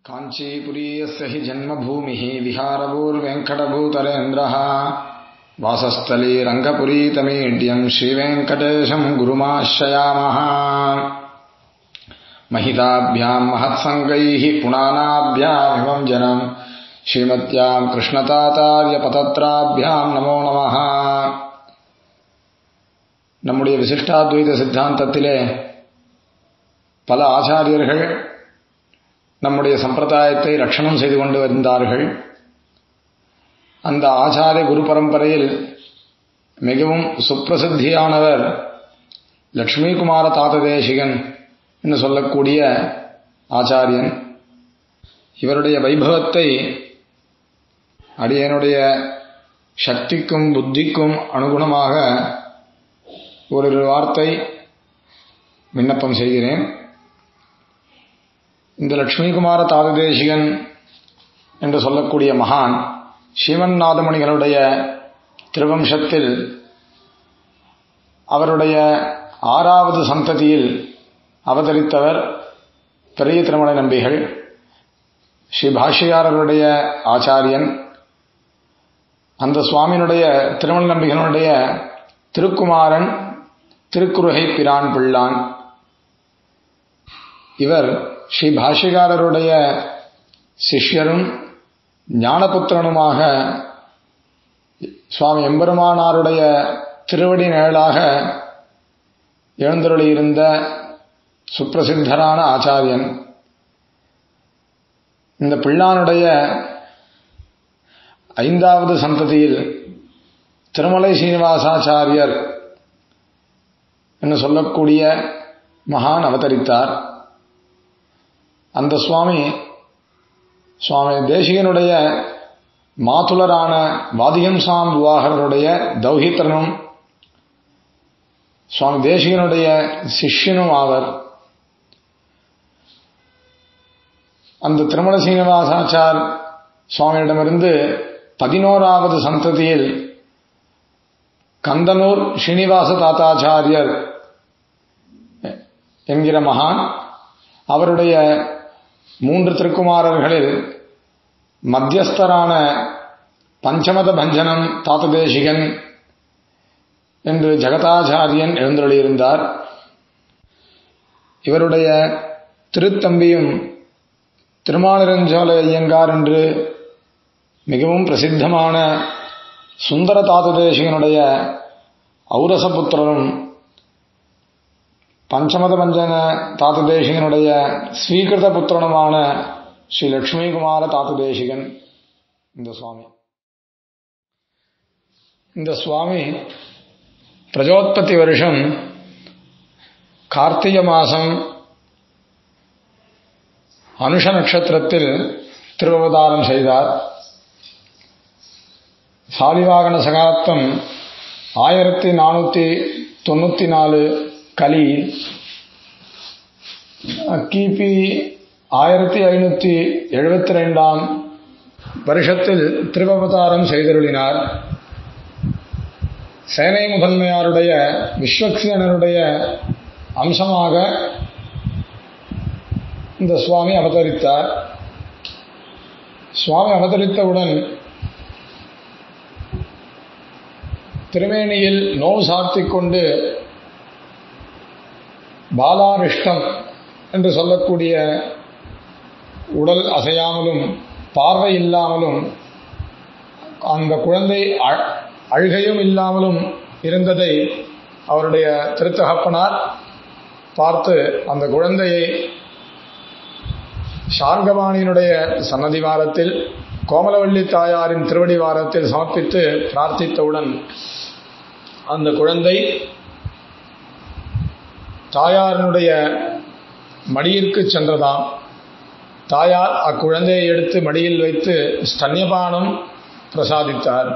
काञ्चीपुरीयस्य हि जन्मभूमिः विहारभूर्वेङ्कटभूतरेन्द्रः वासस्थली रङ्गपुरीतमीड्यम् श्रीवेङ्कटेशम् गुरुमाश्रयामः महिताभ्याम् महत्सङ्गैः पुणानाभ्यामिमम् जनम् श्रीमत्याम् कृष्णतातार्यपतत्राभ्याम् नमो நமः நம்முடைய விசிஷ்டாத்வைத சித்தாந்தத்திலே பல ஆச்சாரியர்கள் நம்முடைய சம்பிரதாயத்தை ரட்சணம் செய்து கொண்டு வந்தார்கள் அந்த ஆச்சாரிய குரு பரம்பரையில் மிகவும் சுப்பிரசித்தியானவர் லக்ஷ்மிகுமார தாத்ததேசிகன் என்று சொல்லக்கூடிய ஆச்சாரியன் இவருடைய வைபவத்தை அடியனுடைய சக்திக்கும் புத்திக்கும் அனுகுணமாக ஒரு வார்த்தை விண்ணப்பம் செய்கிறேன் இந்த லக்ஷ்மிகுமார தாததேசிகன் என்று சொல்லக்கூடிய மகான் ஸ்ரீமன்னாதமணிகளுடைய திருவம்சத்தில் அவருடைய ஆறாவது சந்ததியில் அவதரித்தவர் பெரிய திருமண நம்பிகள் ஸ்ரீ பாஷ்யாரருடைய ஆச்சாரியன் அந்த சுவாமியினுடைய திருமண நம்பிகளுடைய திருக்குமாரன் திருக்குறுகை பிரான் பிள்ளான் இவர் ஸ்ரீ பாஷ்யகாரருடைய சிஷ்யரும் ஞானபுத்திரனுமாக சுவாமி எம்பெருமானாருடைய திருவடி நிழலாக எழுந்தருளியிருந்த சுப்பிரசித்தரான ஆச்சாரியன் இந்த பிள்ளானுடைய ஐந்தாவது சந்ததியில் திருமலை சீனிவாசாச்சாரியர் என்று சொல்லக்கூடிய மகான் அவதரித்தார் அந்த சுவாமி சுவாமி தேசிகனுடைய மாதுலரான வாதிகம்சாம் விவாகருடைய தௌஹித்திரனும் சுவாமி தேசிகனுடைய சிஷ்யனும் ஆவர் அந்த திருமண சீனிவாசாச்சார் சுவாமியிடமிருந்து பதினோராவது சந்ததியில் கந்தனூர் ஸ்ரீனிவாச தாத்தாச்சாரியர் என்கிற மகான் அவருடைய மூன்று திருக்குமாரர்களில் மத்தியஸ்தரான பஞ்சமத பஞ்சனம் தாத்ததேசிகன் என்று ஜெகதாச்சாரியன் எழுந்தருளியிருந்தார் இவருடைய திருத்தம்பியும் திருமாலிரஞ்சோலை ஐயங்கார் என்று மிகவும் பிரசித்தமான சுந்தர தாத்ததேசிகனுடைய ஔரசபுத்திரனும் பஞ்சமத பஞ்சன தாத்ததேசிகனுடைய ஸ்வீகிருத புத்திரனுமான ஸ்ரீ லக்ஷ்மிகுமார தாத்ததேசிகன் இந்த சுவாமி இந்த சுவாமி பிரஜோத்பத்தி வருஷம் கார்த்திகை மாசம் அனுஷ நட்சத்திரத்தில் திருவவதாரம் செய்தார் சாலிவாகன சகாப்தம் ஆயிரத்தி நானூற்றி தொண்ணூற்றி நாலு கலி கிபி ஆயிரத்தி ஐநூற்றி எழுபத்தி ரெண்டாம் வருஷத்தில் திருவவதாரம் செய்தருளினார் சேனை முதன்மையாருடைய விஸ்வக்சேனருடைய அம்சமாக இந்த சுவாமி அவதரித்தார் சுவாமி அவதரித்தவுடன் திருமேனியில் நோவு சார்த்திக் கொண்டு பாலாரிஷ்டம் என்று சொல்லக்கூடிய உடல் அசையாமலும் பார்வை இல்லாமலும் அந்த குழந்தை அழுகையும் இல்லாமலும் இருந்ததை அவருடைய திருத்தகப்பனார் பார்த்து அந்த குழந்தையை சார்கவாணியினுடைய சன்னதி வாரத்தில் கோமலவள்ளி தாயாரின் திருவடி வாரத்தில் சமர்ப்பித்து பிரார்த்தித்தவுடன் அந்த குழந்தை தாயாரினுடைய மடியிற்கு சென்றதாம் தாயார் அக்குழந்தையை எடுத்து மடியில் வைத்து ஸ்தன்யபானம் பிரசாதித்தார்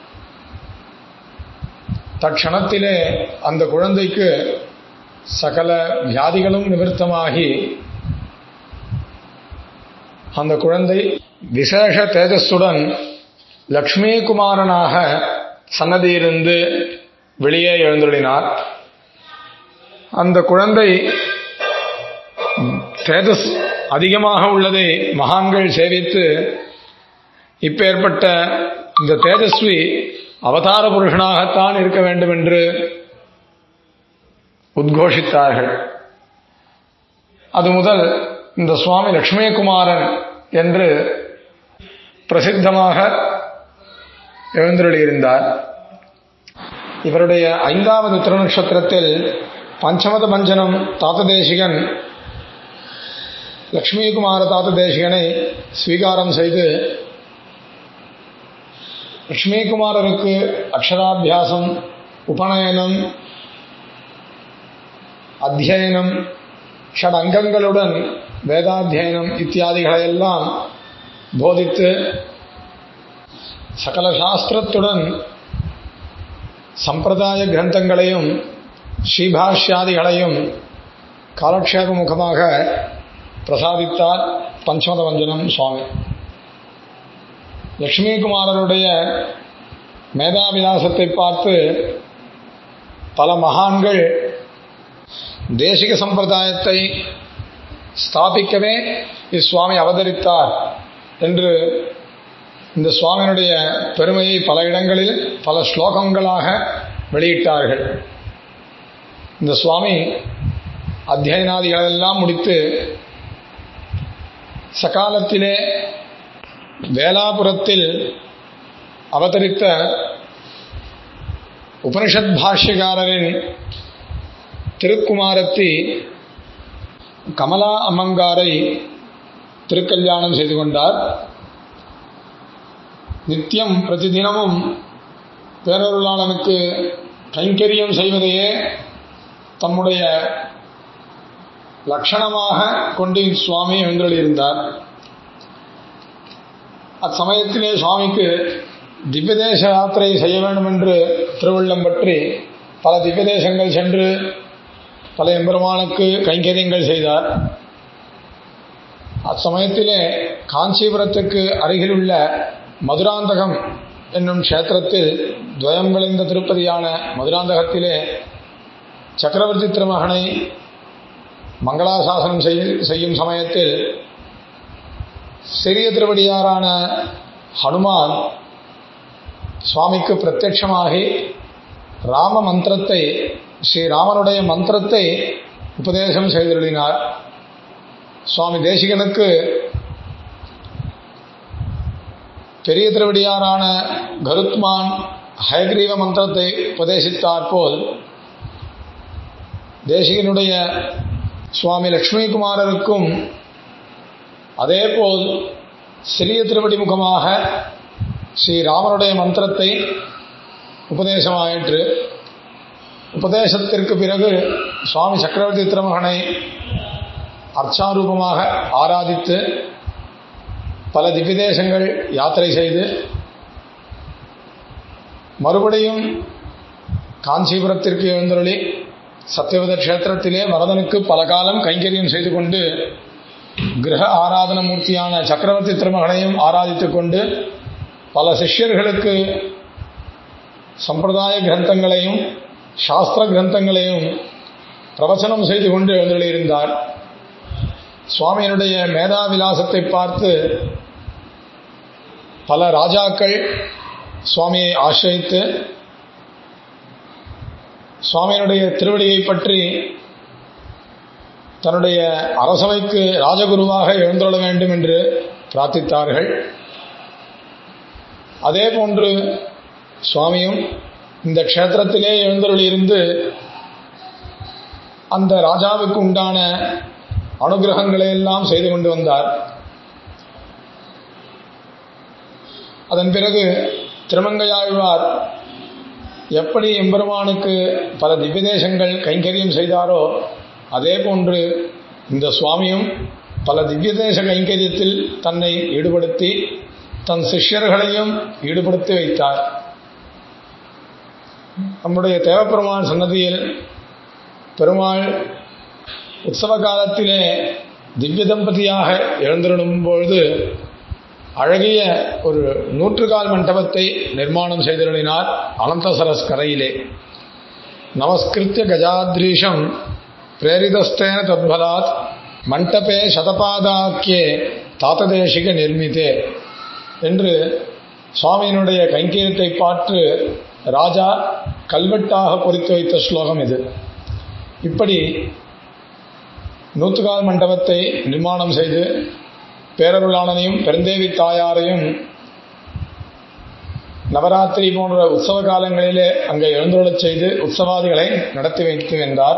தட்சணத்திலே அந்த குழந்தைக்கு சகல வியாதிகளும் நிவர்த்தமாகி அந்த குழந்தை விசேஷ தேஜஸுடன் லக்ஷ்மி குமாரனாக சன்னதியிலிருந்து வெளியே எழுந்துள்ளினார் அந்த குழந்தை தேஜஸ் அதிகமாக உள்ளதை மகான்கள் சேவித்து இப்பேற்பட்ட இந்த தேஜஸ்வி அவதார புருஷனாகத்தான் இருக்க வேண்டும் என்று உத்கோஷித்தார்கள் அது முதல் இந்த சுவாமி லட்சுமிகுமாரன் என்று பிரசித்தமாக எழுந்தருளியிருந்தார் இவருடைய ஐந்தாவது திருநட்சத்திரத்தில் பஞ்சமத பஞ்சனம் தாத்ததேசிகன் லக்ஷ்மிகுமார தாத்ததேசிகனை ஸ்வீகாரம் செய்து லக்ஷ்மிகுமாரருக்கு அக்ஷராபியாசம் உபநயனம் அத்தியனம் ஷட் அங்கங்களுடன் வேதாத்தியனம் இத்தியாதிகளையெல்லாம் போதித்து சகல சாஸ்திரத்துடன் சம்பிரதாய கிரந்தங்களையும் ஸ்ரீபாஷ்யாதிகளையும் காலக்ஷேப முகமாக பிரசாதித்தார் பஞ்சமத வஞ்சனம் சுவாமி லக்ஷ்மிகுமாரனுடைய மேதாவிலாசத்தை பார்த்து பல மகான்கள் தேசிக சம்பிரதாயத்தை ஸ்தாபிக்கவே இஸ்வாமி அவதரித்தார் என்று இந்த சுவாமியினுடைய பெருமையை பல இடங்களில் பல ஸ்லோகங்களாக வெளியிட்டார்கள் இந்த சுவாமி அத்தியனாதிகளெல்லாம் முடித்து சகாலத்திலே வேலாபுரத்தில் அவதரித்த உபனிஷத் பாஷ்யகாரரின் திருக்குமாரத்தி கமலா அம்மங்காரை திருக்கல்யாணம் செய்து கொண்டார் நித்தியம் பிரதிதினமும் பேரருளாளனுக்கு கைங்கரியம் செய்வதையே தம்முடைய லட்சணமாக கொண்டு சுவாமி எழுந்தருளியிருந்தார் அச்சமயத்திலே சுவாமிக்கு திவ்யதேச யாத்திரை செய்ய வேண்டும் என்று திருவள்ளம் பற்றி பல திவ்யதேசங்கள் சென்று பல எம்பெருமானுக்கு கைங்கரியங்கள் செய்தார் அச்சமயத்திலே காஞ்சிபுரத்துக்கு அருகிலுள்ள மதுராந்தகம் என்னும் க்ஷேத்திரத்தில் துவயம் விளைந்த திருப்பதியான மதுராந்தகத்திலே சக்கரவர்த்தி திருமகனை மங்களாசாசனம் செய்யும் சமயத்தில் சிறிய திருவடியாரான ஹனுமான் சுவாமிக்கு பிரத்யட்சமாகி ராம மந்திரத்தை ஸ்ரீராமனுடைய மந்திரத்தை உபதேசம் செய்துள்ளினார் சுவாமி தேசிகனுக்கு பெரிய திருவடியாரான கருத்மான் ஹயக்ரீவ மந்திரத்தை உபதேசித்தார் போல் தேசிகனுடைய சுவாமி லக்ஷ்மிகுமாரருக்கும் அதேபோல் சிறிய திருவடி முகமாக ஸ்ரீராமனுடைய மந்திரத்தை உபதேசமாயிற்று உபதேசத்திற்கு பிறகு சுவாமி சக்கரவர்த்தி திருமகனை அர்ச்சாரூபமாக ஆராதித்து பல திவ்யதேசங்கள் யாத்திரை செய்து மறுபடியும் காஞ்சிபுரத்திற்கு எழுந்தருளி சத்தியவத கஷேத்திரத்திலே வரதனுக்கு பல காலம் கைங்கரியம் செய்து கொண்டு கிரக ஆராதன மூர்த்தியான சக்கரவர்த்தி திருமகனையும் ஆராதித்துக் கொண்டு பல சிஷ்யர்களுக்கு சம்பிரதாய கிரந்தங்களையும் சாஸ்திர கிரந்தங்களையும் பிரவச்சனம் செய்து கொண்டு எழுந்தருளியிருந்தார் சுவாமியினுடைய மேதாவிலாசத்தை பார்த்து பல ராஜாக்கள் சுவாமியை ஆசிரித்து சுவாமியினுடைய திருவடியை பற்றி தன்னுடைய அரசவைக்கு ராஜகுருவாக எழுந்துள்ள வேண்டும் என்று பிரார்த்தித்தார்கள் அதே போன்று சுவாமியும் இந்த க்ஷேத்திரத்திலே எழுந்தருளியிருந்து அந்த ராஜாவுக்கு உண்டான அனுகிரகங்களை எல்லாம் செய்து கொண்டு வந்தார் அதன் பிறகு திருமங்கையாழ்வார் எப்படி எம்பெருமானுக்கு பல திவ்யதேசங்கள் கைங்கரியம் செய்தாரோ அதே போன்று இந்த சுவாமியும் பல திவ்யதேச கைங்கரியத்தில் தன்னை ஈடுபடுத்தி தன் சிஷ்யர்களையும் ஈடுபடுத்தி வைத்தார் நம்முடைய தேவப்பெருமான் சன்னதியில் பெருமாள் உற்சவ காலத்திலே திவ்ய தம்பதியாக எழுந்திருடும் பொழுது அழகிய ஒரு நூற்றுகால் மண்டபத்தை நிர்மாணம் செய்திருளினார் அனந்தசரஸ் கரையிலே நமஸ்கிருத்திய கஜாத்ரீஷம் பிரேரிதஸ்தேன தத்பலாத் மண்டபே சதபாதாக்கியே தாத்ததேசிக நிர்மித்தே என்று சுவாமியினுடைய கைங்கரியத்தை பார்த்து ராஜா கல்வெட்டாக பொறித்து வைத்த ஸ்லோகம் இது இப்படி நூத்துக்கால் மண்டபத்தை நிர்மாணம் செய்து பேரருளாளனையும் பெருந்தேவி தாயாரையும் நவராத்திரி போன்ற உற்சவ காலங்களிலே அங்கே எழுந்துள்ளச் செய்து உற்சவாதிகளை நடத்தி வைத்து வென்றார்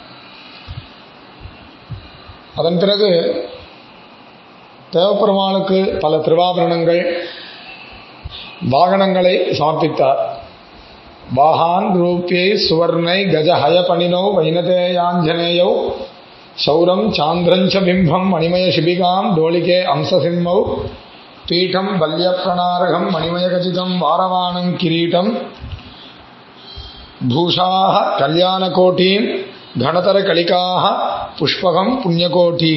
அதன் பிறகு தேவப்பெருமானுக்கு பல திருவாபரணங்கள் வாகனங்களை சமர்ப்பித்தார் வாகான் ரூபியை சுவர்ணை கஜஹய பணினோ வைனதேயாஞ்சனேயௌ சௌரம் சாந்திரஞ்ச பிம்பம் மணிமய சிபிகாம் டோலிகே அம்சசிம்மௌ பீఠம் பல்யப்பிரணாரகம் மணிமயகஜிதம் வாரவாணம் கிரீட்டம் பூஷாக கல்யாணகோட்டீம் கணதர கலிகாக புஷ்பகம் புண்ணியகோட்டி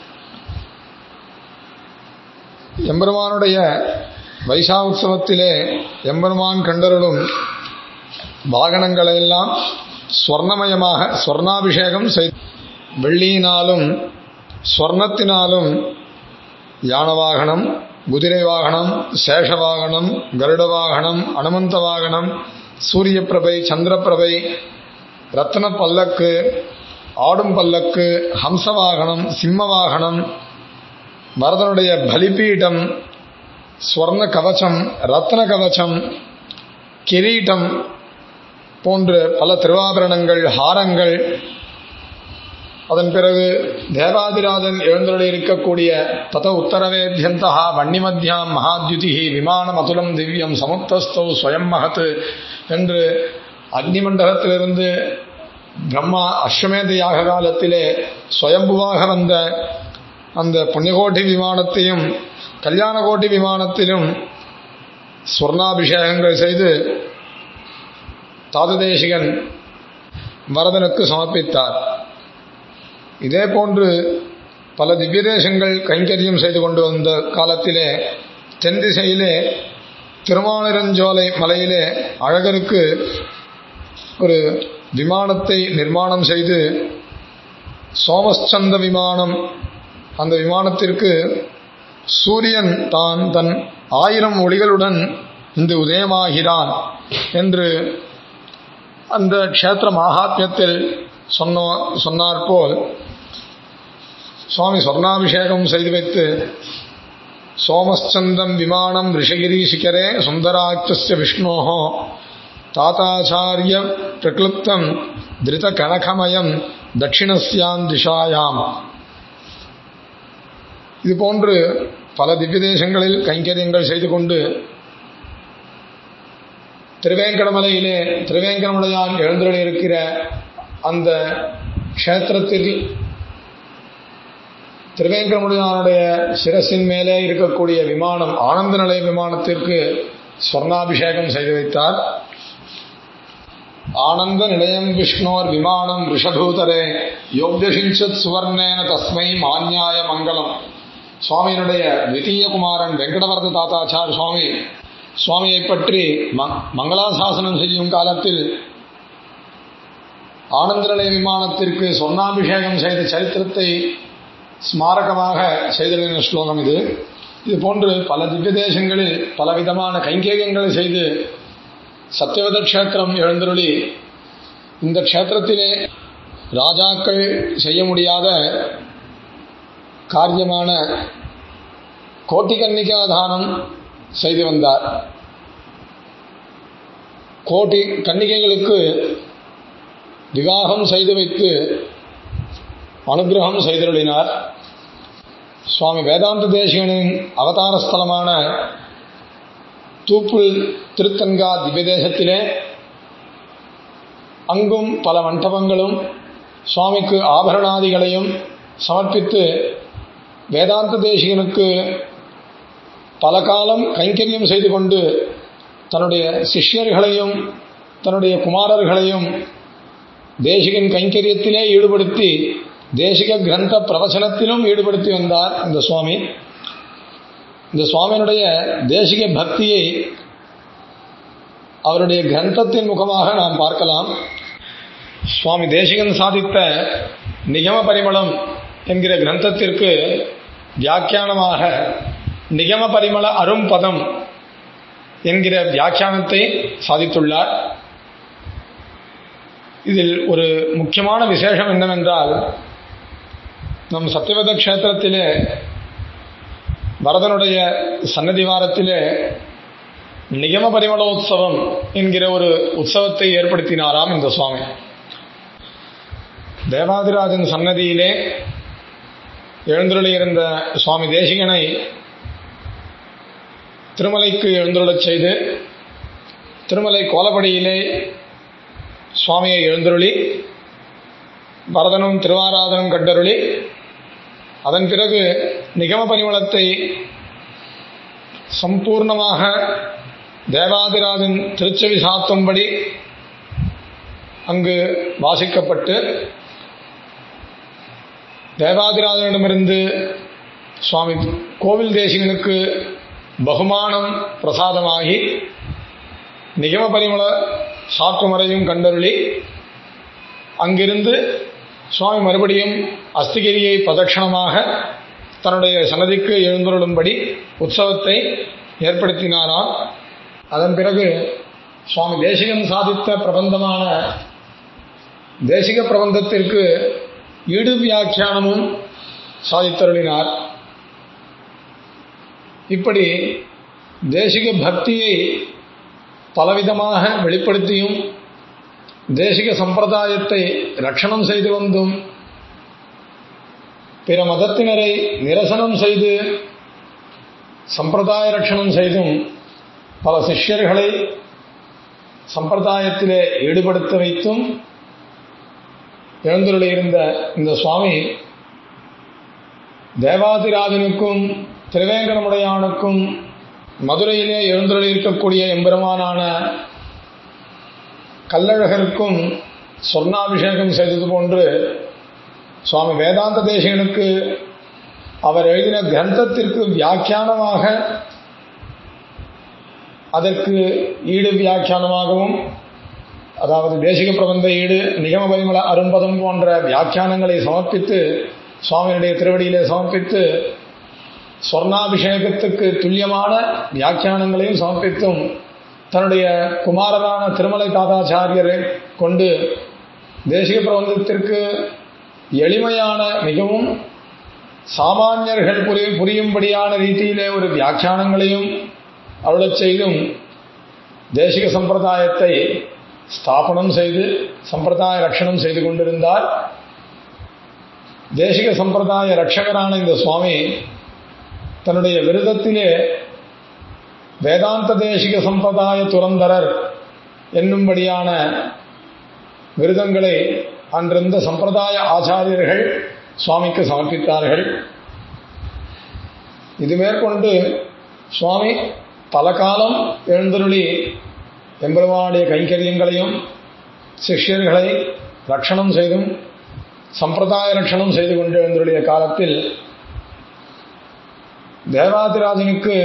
எம்பெருமானுடைய வைசா உற்சவத்திலே எம்பெருமான் கண்டருளும் வாகனங்களெல்லாம் ஸ்வர்ணமயமாக ஸ்வர்ணாபிஷேகம் செய் வெள்ளியினாலும் ஸ்வர்ணத்தினாலும் யான வாகனம் குதிரை வாகனம் சேஷ வாகனம் கருட வாகனம் அனுமந்த வாகனம் சூரிய பிரபை சந்திரபிரபை ரத்ன பல்லக்கு ஆடும் பல்லக்கு ஹம்ச வாகனம் சிம்ம வாகனம் வரதனுடைய பலிபீடம் ஸ்வர்ண கவச்சம் ரத்ன கவச்சம் கிரீட்டம் போன்ற பல திருவாபரணங்கள் ஹாரங்கள் அதன் பிறகு தேவாதிராஜன் எழுந்தருளி இருக்கக்கூடிய தத உத்தரவேத்யந்தா வன்னிமத்தியாம் மகாத்யுதி விமானம் அதுலம் திவ்யம் சமுத்தஸ்தௌ ஸ்வயம் மகத் என்று அக்னிமண்டலத்திலிருந்து பிரம்மா அஸ்வமேத யாக காலத்திலே சுயம்புவாக வந்த அந்த புண்ணியகோட்டி விமானத்தையும் கல்யாணகோட்டி விமானத்திலும் ஸ்வர்ணாபிஷேகங்கள் செய்து தாததேசிகன் வரதனுக்கு சமர்ப்பித்தார் இதே போன்று பல திவ்ய தேசங்கள் கைங்கரியம் செய்து கொண்டு வந்த காலத்திலே தென் திசையிலே திருமாலிரஞ்சோலை மலையிலே அழகருக்கு ஒரு விமானத்தை நிர்மாணம் செய்து சோமஸ்சந்த விமானம் அந்த விமானத்திற்கு சூரியன் தான் தன் ஆயிரம் ஒளிகளுடன் இன்று உதயமாகிறான் என்று அந்த க்ஷேத்திர மகாத்மியத்தில் சொன்ன சொன்னாற்போல் சுவாமி சொர்ணாபிஷேகம் செய்து வைத்து சோமஸ்சந்தம் விமானம் ரிஷகிரி சிகரே சுந்தராட்சஸ்ய விஷ்ணோஹோ தாத்தாச்சாரிய பிரக்லுப்தம் திருத கனகமயம் தட்சிணஸ்யாம் திசாயாம் இது போன்று பல திவ்ய தேசங்களில் கைங்கரியங்கள் செய்து கொண்டு திருவேங்கடமலையிலே திருவேங்கடமலையான் எழுந்தருளி இருக்கிற அந்த க்ஷேத்திரத்தில் திருவேங்கடமுடியானுடைய சிரசின் மேலே இருக்கக்கூடிய விமானம் ஆனந்த நிலைய விமானத்திற்கு ஸ்வர்ணாபிஷேகம் செய்து வைத்தார் ஆனந்த நிலையம் விஷ்ணோர் விமானம் ரிஷபூதரே யோக்யசிஞ்சத் சுவர்ணேன தஸ்மை மான்யாய மங்களம் சுவாமியினுடைய தித்தீய குமாரன் வெங்கடவரத தாத்தாச்சார் சுவாமி சுவாமியை பற்றி மங்களாசாசனம் செய்யும் காலத்தில் ஆனந்த நிலைய விமானத்திற்கு சொர்ணாபிஷேகம் செய்த சரித்திரத்தை ஸ்மாரகமாக செய்தலின ஸ்லோகம் இது இது போன்று பல திவ்ய தேசங்களில் பலவிதமான கைங்கேயங்களை செய்து சத்தியவத க்ஷேத்திரம் எழுந்தருளி இந்த க்ஷேத்திரத்திலே ராஜாக்கள் செய்ய முடியாத காரியமான கோட்டி கன்னிகா தானம் செய்து வந்தார் கோட்டி கன்னிகைகளுக்கு விவாகம் செய்து வைத்து அனுகிரகம் செய்தருளினார் சுவாமி வேதாந்த தேசிகனின் அவதார ஸ்தலமான தூப்புல் திருத்தன்கா திவ்ய தேசத்திலே அங்கும் பல மண்டபங்களும் சுவாமிக்கு ஆபரணாதிகளையும் சமர்ப்பித்து வேதாந்த தேசிகனுக்கு பல காலம் கைங்கரியம் செய்து கொண்டு தன்னுடைய சிஷ்யர்களையும் தன்னுடைய குமாரர்களையும் தேசிகன் கைங்கரியத்திலே ஈடுபடுத்தி தேசிக கிரந்த பிரவச்சனத்திலும் ஈடுபடுத்தி வந்தார் இந்த சுவாமி இந்த சுவாமியினுடைய தேசிக பக்தியை அவருடைய கிரந்தத்தின் முகமாக நாம் பார்க்கலாம் சுவாமி தேசிகன் சாதித்த நிகம பரிமளம் என்கிற கிரந்தத்திற்கு வியாக்கியானமாக நிகம பரிமள அரும்பதம் என்கிற வியாக்கியானத்தை சாதித்துள்ளார் இதில் ஒரு முக்கியமான விசேஷம் என்னவென்றால் நம் சத்தியவத க்ஷேத்திரத்திலே வரதனுடைய சன்னதி வாரத்திலே நிகம பரிமளோத்சவம் என்கிற ஒரு உற்சவத்தை ஏற்படுத்தினாராம் இந்த சுவாமி தேவாதிராஜன் சன்னதியிலே எழுந்துருளியிருந்த சுவாமி தேசிகனை திருமலைக்கு எழுந்துருளச் செய்து திருமலை கோலப்படியிலே சுவாமியை எழுந்துருளி பரதனும் திருவாராதனம் கண்டருளி அதன் பிறகு நிகம பரிமளத்தை சம்பூர்ணமாக தேவாதிராஜன் திருச்செவி சாத்தும்படி அங்கு வாசிக்கப்பட்டு தேவாதிராஜனிடமிருந்து சுவாமி கோவில் தேசிகனுக்கு பகுமானம் பிரசாதமாகி நிகம பரிமள சாற்றுமறையும் கண்டருளி அங்கிருந்து சுவாமி மறுபடியும் அஸ்திகிரியை பிரதட்சணமாக தன்னுடைய சன்னதிக்கு எழுந்துருளும்படி உற்சவத்தை ஏற்படுத்தினாராம் அதன் பிறகு சுவாமி தேசிகன் சாதித்த பிரபந்தமான தேசிக பிரபந்தத்திற்கு ஈடு வியாக்கியானமும் சாதித்தருளினார் இப்படி தேசிக பக்தியை பலவிதமாக வெளிப்படுத்தியும் தேசிக சம்பிரதாயத்தை ரட்சணம் செய்து வந்தும் பிற மதத்தினரை நிரசனம் செய்து சம்பிரதாய ரட்சணம் செய்தும் பல சிஷ்யர்களை சம்பிரதாயத்திலே ஈடுபடுத்த வைத்தும் எழுந்துள்ளிருந்த இந்த சுவாமி தேவாதிராஜனுக்கும் திருவேங்கடமுடையானுக்கும் மதுரையிலே எழுந்துள்ளிருக்கக்கூடிய எம்பெருமானான கல்லழகருக்கும் சொர்ணாபிஷேகம் செய்தது போன்று சுவாமி வேதாந்த தேசிகனுக்கு அவர் எழுதின கிரந்தத்திற்கு வியாக்கியானமாக அதற்கு ஈடு வியாக்கியானமாகவும் அதாவது தேசிக பிரபந்த ஈடு நிகம பரிமள அரும்பதம் போன்ற வியாக்கியானங்களை சமர்ப்பித்து சுவாமியுடைய திருவடியிலே சமர்ப்பித்து சொர்ணாபிஷேகத்துக்கு துல்லியமான வியாக்கியானங்களையும் சமர்ப்பித்தும் தன்னுடைய குமாரரான திருமலை தாதாச்சாரியரை கொண்டு தேசிக பிரபந்தத்திற்கு எளிமையான மிகவும் சாமானியர்கள் புரி புரியும்படியான ரீதியிலே ஒரு வியாக்கியானங்களையும் அருளச் செய்தும் தேசிக சம்பிரதாயத்தை ஸ்தாபனம் செய்து சம்பிரதாய ரட்சணம் செய்து கொண்டிருந்தார் தேசிக சம்பிரதாய ரட்சகரான இந்த சுவாமி தன்னுடைய விருதத்திலே வேதாந்த தேசிக சம்பிரதாய துறந்தரர் என்னும்படியான விருதங்களை அன்றிருந்த சம்பிரதாய ஆச்சாரியர்கள் சுவாமிக்கு சமர்ப்பித்தார்கள் இது மேற்கொண்டு சுவாமி பல காலம் எழுந்தருளி எம்பெருமானுடைய கைங்கரியங்களையும் சிஷ்யர்களை ரட்சணம் செய்தும் சம்பிரதாய ரட்சணம் செய்து கொண்டு எழுந்தருளிய காலத்தில் தேவாதிராஜனுக்கு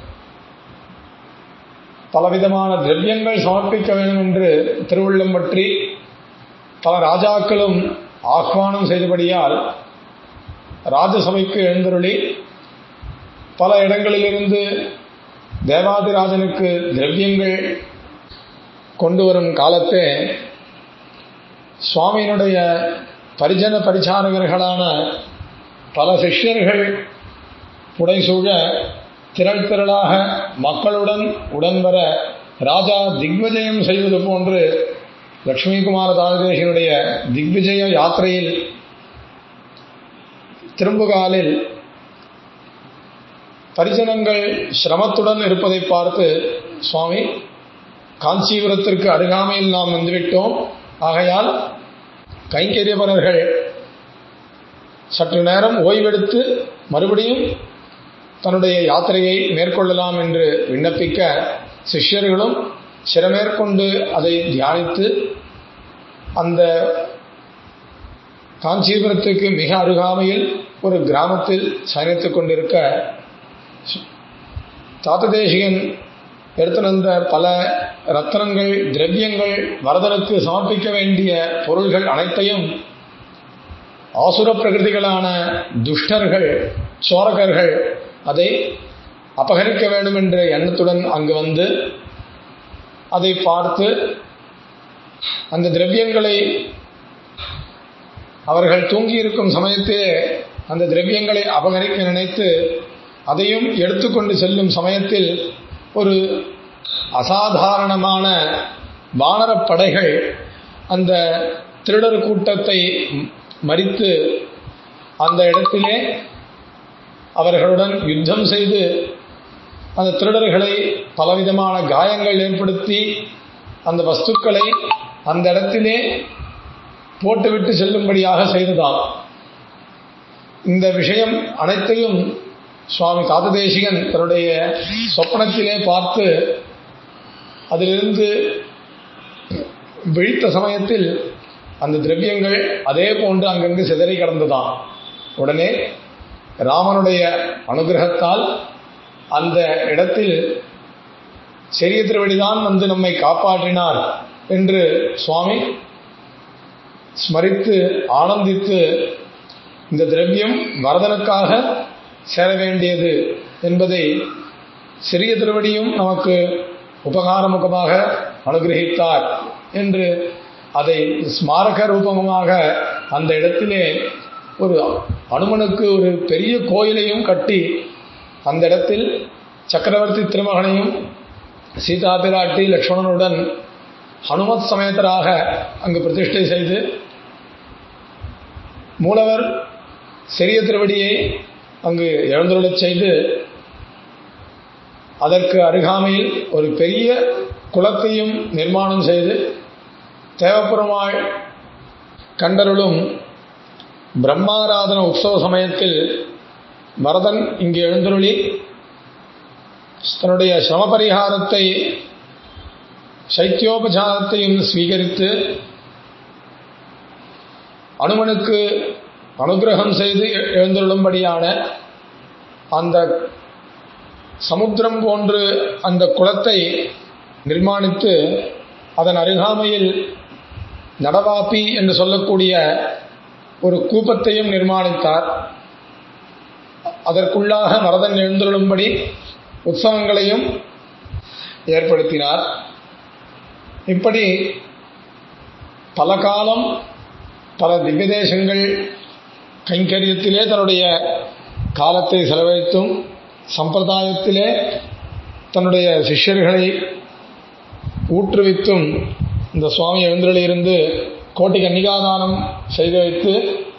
பலவிதமான திரவியங்கள் சமர்ப்பிக்க வேண்டும் என்று திருவுள்ளம் பற்றி பல ராஜாக்களும் ஆஹ்வானம் செய்தபடியால் ராஜசபைக்கு எழுந்தருளி பல இடங்களிலிருந்து தேவாதிராஜனுக்கு திரவியங்கள் கொண்டு வரும் காலத்தே சுவாமியினுடைய பரிஜன பரிச்சாரகர்களான பல சிஷ்யர்கள் புடைசூழ திரள் திரளாக மக்களுடன் உடன் வர ராஜா திக்விஜயம் செய்வது போன்று லக்ஷ்மிகுமார தாரதேஷனுடைய திக்விஜய யாத்திரையில் திரும்புகாலில் பரிஜனங்கள் சிரமத்துடன் இருப்பதை பார்த்து சுவாமி காஞ்சிபுரத்திற்கு அருகாமையில் நாம் வந்துவிட்டோம் ஆகையால் கைங்கரியபரர்கள் சற்று நேரம் ஓய்வெடுத்து மறுபடியும் தன்னுடைய யாத்திரையை மேற்கொள்ளலாம் என்று விண்ணப்பிக்க சிஷ்யர்களும் சிறமேற்கொண்டு அதை தியானித்து அந்த காஞ்சிபுரத்துக்கு மிக அருகாமையில் ஒரு கிராமத்தில் சயனித்துக் கொண்டிருக்க தாத்ததேசிகன் எடுத்துவந்த பல ரத்தனங்கள் திரவியங்கள் வரதனுக்கு சமர்ப்பிக்க வேண்டிய பொருள்கள் அனைத்தையும் ஆசுர பிரகிருதிகளான துஷ்டர்கள் சோரகர்கள் அதை அபகரிக்க வேண்டும் என்ற எண்ணத்துடன் அங்கு வந்து அதை பார்த்து அந்த திரவியங்களை அவர்கள் தூங்கியிருக்கும் சமயத்திலே அந்த திரவியங்களை அபகரிக்க நினைத்து அதையும் எடுத்துக்கொண்டு செல்லும் சமயத்தில் ஒரு அசாதாரணமான வானரப் படைகள் அந்த திருடர் கூட்டத்தை மறித்து அந்த இடத்திலே அவர்களுடன் யுத்தம் செய்து அந்த திருடர்களை பலவிதமான காயங்கள் ஏற்படுத்தி அந்த வஸ்துக்களை அந்த இடத்திலே போட்டுவிட்டு செல்லும்படியாக செய்ததாம் இந்த விஷயம் அனைத்தையும் சுவாமி காததேசிகன் தன்னுடைய சொப்பனத்திலே பார்த்து அதிலிருந்து விழித்த சமயத்தில் அந்த திரவியங்கள் அதே போன்று அங்கங்கு சிதறி கிடந்ததாம் உடனே ராமனுடைய அனுகிரகத்தால் அந்த இடத்தில் செரிய திருவடிதான் வந்து நம்மை காப்பாற்றினார் என்று சுவாமி ஸ்மரித்து ஆனந்தித்து இந்த திரவியம் வரதனுக்காக சேர வேண்டியது என்பதை சிறிய திருவடியும் நமக்கு உபகாரமுகமாக அனுகிரகித்தார் என்று அதை ஸ்மாரக ரூபமாக அந்த இடத்திலே ஒரு அனுமனுக்கு ஒரு பெரிய கோயிலையும் கட்டி அந்த இடத்தில் சக்கரவர்த்தி திருமகனையும் சீதா பிராட்டி லக்ஷ்மணனுடன் ஹனுமத் சமேதராக அங்கு பிரதிஷ்டை செய்து மூலவர் சிறிய திருவடியை அங்கு எழுந்துள்ளச் செய்து அதற்கு அருகாமையில் ஒரு பெரிய குளத்தையும் நிர்மாணம் செய்து தேவபெருமாள் கண்டருளும் பிரம்மாராதன உற்சவ சமயத்தில் பரதன் இங்கு எழுந்தருளி தன்னுடைய சிரமபரிகாரத்தை சைத்தியோபசாரத்தையும் ஸ்வீகரித்து அனுமனுக்கு அனுகிரகம் செய்து எழுந்துள்ளும்படியான அந்த சமுத்திரம் போன்று அந்த குளத்தை நிர்மாணித்து அதன் அருகாமையில் நடவாப்பி என்று சொல்லக்கூடிய ஒரு கூப்பத்தையும் நிர்மாணித்தார் அதற்குள்ளாக மரதன் எழுந்துள்ளும்படி உற்சவங்களையும் ஏற்படுத்தினார் இப்படி பல காலம் பல திவ்ய தேசங்கள் கைங்கரியத்திலே தன்னுடைய காலத்தை செலவழித்தும் சம்பிரதாயத்திலே தன்னுடைய சிஷ்யர்களை ஊற்றுவித்தும் இந்த சுவாமி எழுந்தருளிலிருந்து கோட்டி கன்னிகாதானம் செய்து வைத்து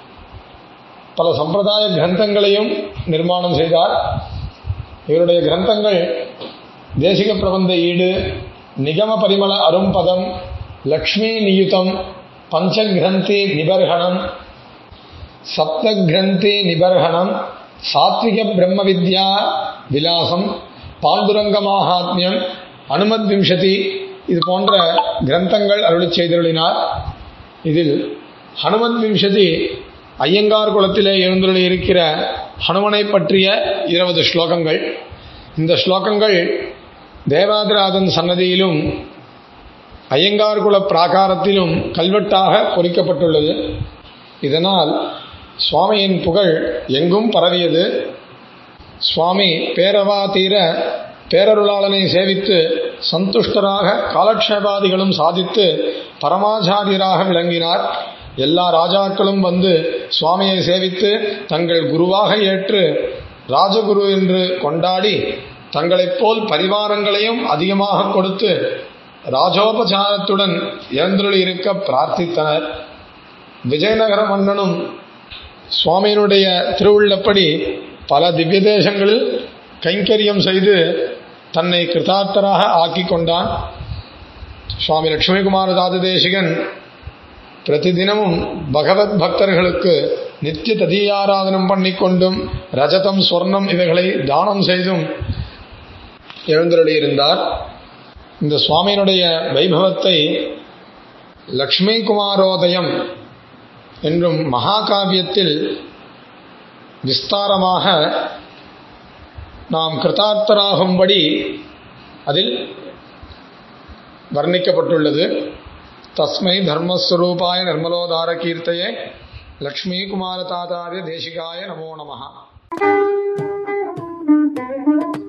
பல சம்பிரதாய கிரந்தங்களையும் நிர்மாணம் செய்தார் இவருடைய கிரந்தங்கள் தேசிக பிரபந்த ஈடு நிகம பரிமள அரும்பதம் லக்ஷ்மி நியுதம் பஞ்சகிரந்தி நிபர்ஹணம் சப்தகிரந்தி நிபர்ஹணம் சாத்விக பிரம்ம வித்யா விலாசம் பாண்டுரங்க மாகாத்மியம் அனுமத் விம்சதி இது போன்ற கிரந்தங்கள் அருளி செய்தருளினார் இதில் ஹனுமத் விம்சதி ஐயங்கார் குலத்திலே எழுந்துள்ள இருக்கிற ஹனுமனை பற்றிய இருபது ஸ்லோகங்கள் இந்த ஸ்லோகங்கள் தேவாதிராதன் சன்னதியிலும் ஐயங்கார் குல பிராகாரத்திலும் கல்வெட்டாக பொறிக்கப்பட்டுள்ளது இதனால் சுவாமியின் புகழ் எங்கும் பரவியது சுவாமி பேரவா தீர பேரருளாளனை சேவித்து சந்துஷ்டராக காலக்ஷேபாதிகளும் சாதித்து பரமாச்சாரியராக விளங்கினார் எல்லா ராஜாக்களும் வந்து சுவாமியை சேவித்து தங்கள் குருவாக ஏற்று ராஜகுரு என்று கொண்டாடி தங்களைப் போல் பரிவாரங்களையும் அதிகமாக கொடுத்து ராஜோபசாரத்துடன் எழுந்துள்ளி இருக்க பிரார்த்தித்தனர் விஜயநகர மன்னனும் சுவாமியினுடைய திருவுள்ளப்படி பல திவ்ய தேசங்களில் கைங்கரியம் செய்து தன்னை கிருதார்த்தராக ஆக்கி கொண்டான் சுவாமி லட்சுமிகுமார தாததேசிகன் பிரதிதினமும் பகவத் பக்தர்களுக்கு நித்திய ததீயாராதனம் பண்ணிக்கொண்டும் ரஜதம் சொர்ணம் இவைகளை தானம் செய்தும் எழுந்தருளியிருந்தார் இந்த சுவாமியினுடைய வைபவத்தை லக்ஷ்மி குமாரோதயம் என்றும் மகாகாவியத்தில் விஸ்தாரமாக நாம் கிருதார்த்தராகும்படி அதில் வர்ணிக்கப்பட்டுள்ளது தஸ்மை தர்மஸ்வரூபாய நிர்மலோதார கீர்த்தையே லக்ஷ்மீகுமாரதாதாரிய தேசிகாய நமோ நமः